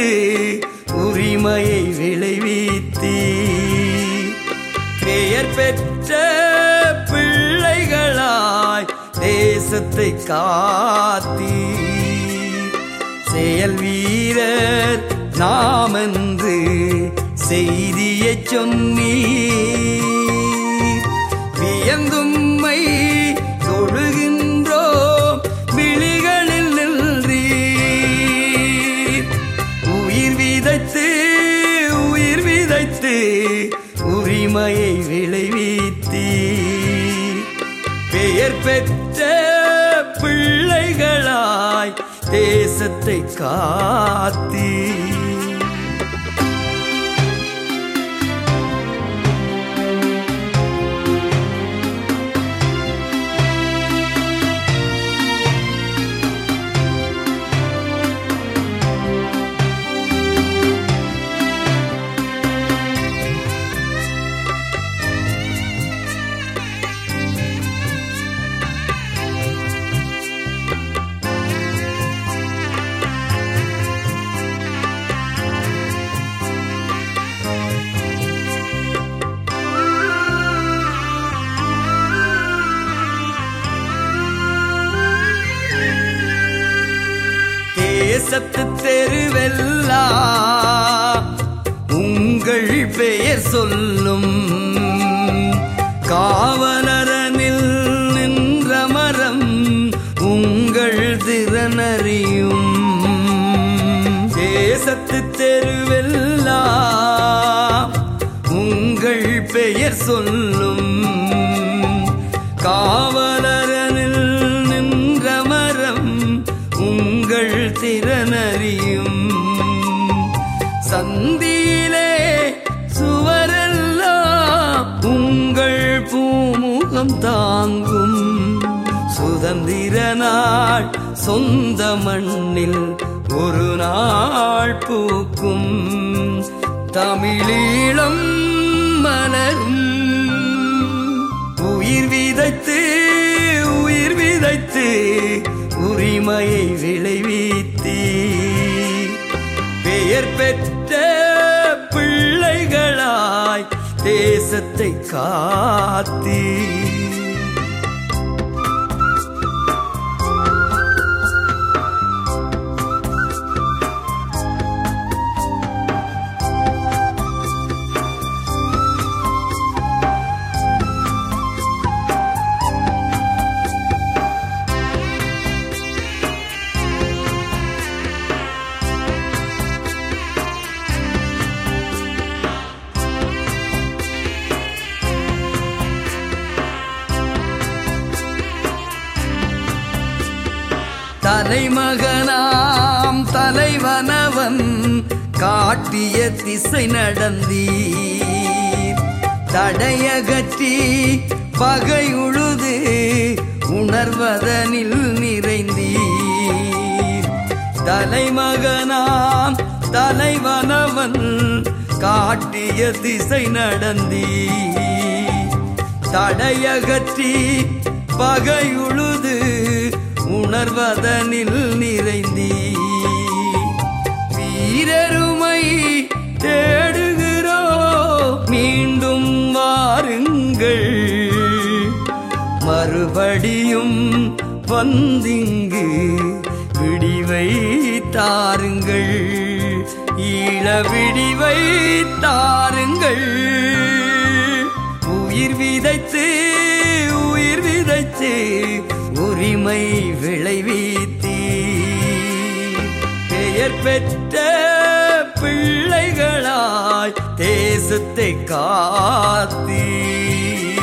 உரிமையை விளைவித்தீ பெயர் பெற்ற பிள்ளைகளாய் தேசத்தை காத்தீ செயல் வீரர் நாமென்று செய்தியை சொன்னீ வியந்தும்மை தொழுகின்றோம் விழிகளில் நின்றீர் உயிர் விதைத்து உயிர் விதைத்து உரிமையை விளைவித்தீ பெயர் பெற்ற பிள்ளைகளாய் தேசத்தை காத்தீ தேசத்து தெருவெல்லாம் உங்கள் பெயர் சொல்லும் காவலரனில் நின்ற மரம் உங்கள் திறனறியும் தேசத்து தெருவெல்லாம் உங்கள் பெயர் சொல்லும் காவலரனில் நின்ற மரம் உங்கள் திறனறியும் சந்தியிலே சுவரெல்லாம் உங்கள் பூமுகம் தாங்கும் சுதந்திர நாள் சொந்த மண்ணில் ஒரு நாள் பூக்கும் தமிழீழம் மலரும் உயிர் விதைத்து உயிர் விதைத்து உரிமையை விளைவித்தீ பெயர் பெற்ற பிள்ளைகளாய் தேசத்தை காத்தீ தலைமகனாம் தலைவனவன் காட்டிய திசை நடந்தீர் தடையகற்றி பகை உழுது உணர்வதனில் நிறைந்தீர் தலைமகனாம் தலைவனவன் காட்டிய திசை நடந்தீர் தடையகற்றி பகையுழுது உணர்வதனில் நிறைந்தீ வீரருமை தேடுகிறோ மீண்டும் வாருங்கள் மறுபடியும் வந்திங்கு விடிவை தாருங்கள் ஈழ விடிவை தாருங்கள் உயிர் விதைத்து உயிர் விதைத்து உரிமை விளைவித்தீ பெயர் பெற்ற பிள்ளைகளாய் தேசத்தை காத்தீ